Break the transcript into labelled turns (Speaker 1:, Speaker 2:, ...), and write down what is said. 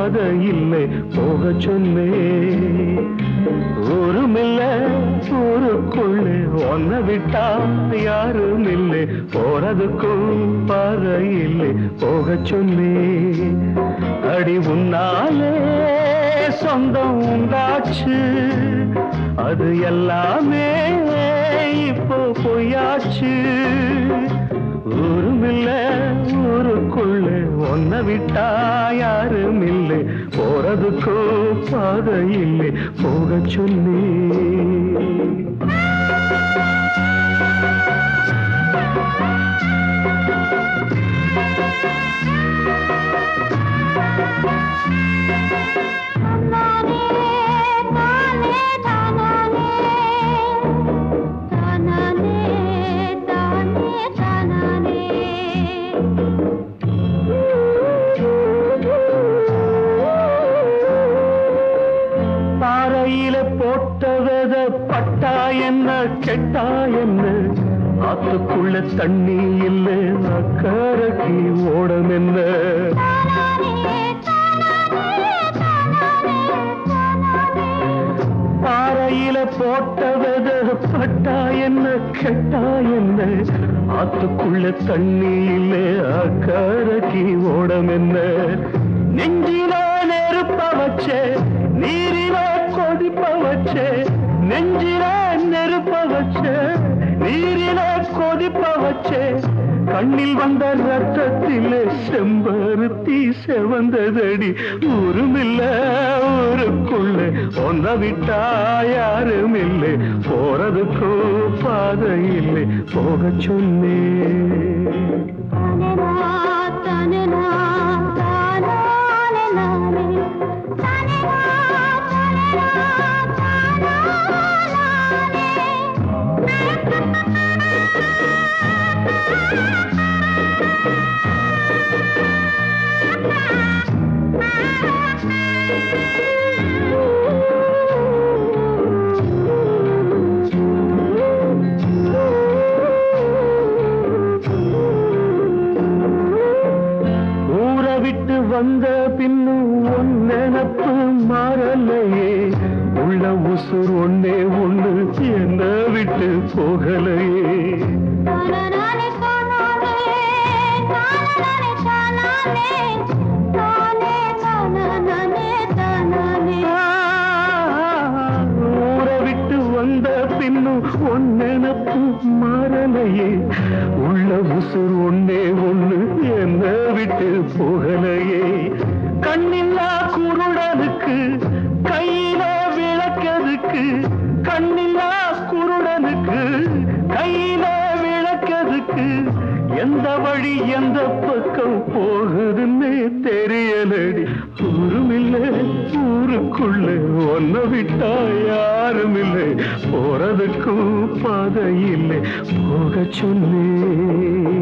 Speaker 1: பாதை இல்லை போக சொன்னே ஊருமில்ல ஊருக்குள்ளே ஒன்ன விட்டா யாரும் இல்லை போறதுக்கும் பாதை இல்லை போக சொன்னே அடி உன்னாலே சொந்தம் உண்டாச்சு அது எல்லாமே இப்போ பொய்யாச்சு ஊருமில்ல ஊருக்குள்ள ஒன்ன விட்டா யாரும் இல்லை போறதுக்கோ பாதை இல்லை போக சொல்லி
Speaker 2: தானே தானே தானே தானே தானே தானே
Speaker 1: பாறையில போட்ட வித பட்டா என்ன கெட்டா என்ன ஆத்துக்குள்ள தண்ணி இல்லை அக்கறைக்கு ஓடம் என்ன பாறையில போட்ட வித பட்டா என்ன கெட்டா என்ன ஆத்துக்குள்ள தண்ணி இல்லை அக்கறைக்கு ஓடம் என்ன நெஞ்சில நெருப்ப வச்சே நீரில கொதிப்ப வச்சே நெஞ்சில நெருப்ப வச்சே நீரில கொதிப்ப வச்சே கண்ணில் வந்த ரத்தத்திலே செம்பருத்தி செவந்ததடி ஊருமில்ல ஊருக்குள்ள ஒன்ன விட்டா யாரும் இல்லை போறதுக்கோ பாதை இல்லை போக சொன்னே ஊரை விட்டு வந்த பின்னும் உன் நினப்பு மாறலையே உள்ள உசுர் ஒன்னே ஒண்ணு என்ன விட்டு போகலையே ஊரை விட்டு வந்த பின்னும் உன் நினப்பு மாறலையே உள்ள உசுர் ஒன்னே ஒண்ணு என்ன விட்டு போகலையே கண்ணில்லா குருடனுக்கு கையில விளக்கதுக்கு கண்ணில்லா குருடனுக்கு கையில விளக்கதுக்கு எந்த வழி எந்த பக்கம் போகுதுன்னே தெரியலடி ஊருமில்லை ஊருக்குள்ள ஒன்ன விட்டா யாரும் இல்லை போறதுக்கும் பாதை இல்லை போக சொன்னே